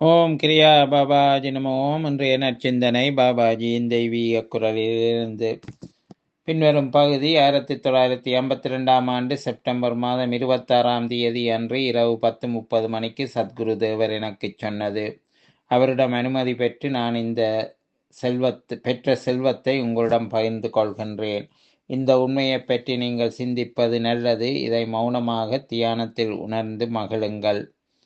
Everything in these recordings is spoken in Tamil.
ஓம் கிரியா பாபாஜி நமோ ஓம் இன்றைய நற்சிந்தனை பாபாஜியின் தெய்வீக குரலிலிருந்து பின்வரும் பகுதி ஆயிரத்தி தொள்ளாயிரத்தி ஐம்பத்தி ரெண்டாம் ஆண்டு செப்டம்பர் மாதம் இருபத்தாறாம் தேதி அன்று இரவு பத்து முப்பது மணிக்கு சத்குரு தேவர் எனக்கு சொன்னது அவரிடம் அனுமதி பெற்று நான் இந்த செல்வத்து பெற்ற செல்வத்தை உங்களிடம் பகிர்ந்து கொள்கின்றேன் இந்த உண்மையை பற்றி நீங்கள் சிந்திப்பது நல்லது இதை மௌனமாக தியானத்தில் உணர்ந்து மகிழுங்கள்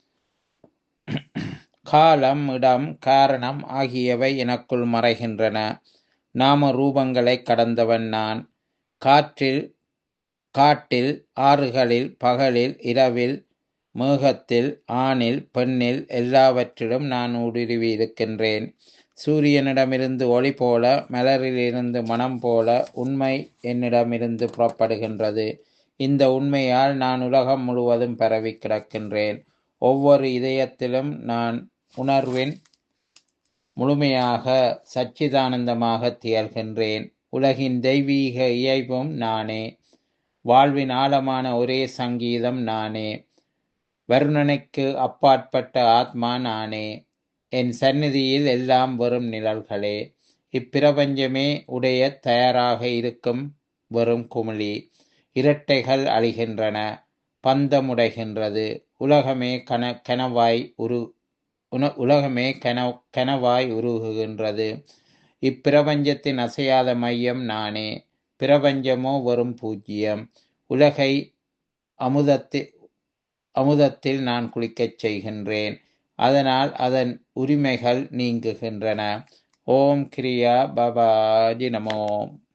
காலம் இடம் காரணம் ஆகியவை எனக்குள் மறைகின்றன நாம ரூபங்களை கடந்தவன் நான் காற்றில் காட்டில் ஆறுகளில் பகலில் இரவில் மேகத்தில் ஆணில் பெண்ணில் எல்லாவற்றிலும் நான் ஊடுருவி இருக்கின்றேன் சூரியனிடமிருந்து ஒளி போல மலரிலிருந்து மனம் போல உண்மை என்னிடமிருந்து புறப்படுகின்றது இந்த உண்மையால் நான் உலகம் முழுவதும் பரவி கிடக்கின்றேன் ஒவ்வொரு இதயத்திலும் நான் உணர்வின் முழுமையாக சச்சிதானந்தமாக திகழ்கின்றேன் உலகின் தெய்வீக இயல்பும் நானே வாழ்வின் ஆழமான ஒரே சங்கீதம் நானே வருணனைக்கு அப்பாற்பட்ட ஆத்மா நானே என் சந்நிதியில் எல்லாம் வெறும் நிழல்களே இப்பிரபஞ்சமே உடைய தயாராக இருக்கும் வெறும் குமிழி இரட்டைகள் அழிகின்றன பந்தமுடைகின்றது உலகமே கன கனவாய் உரு உன உலகமே கன கனவாய் உருகுகின்றது இப்பிரபஞ்சத்தின் அசையாத மையம் நானே பிரபஞ்சமோ வெறும் பூஜ்ஜியம் உலகை அமுதத்தில் அமுதத்தில் நான் குளிக்கச் செய்கின்றேன் அதனால் அதன் உரிமைகள் நீங்குகின்றன ஓம் கிரியா பாபாஜி நமோம்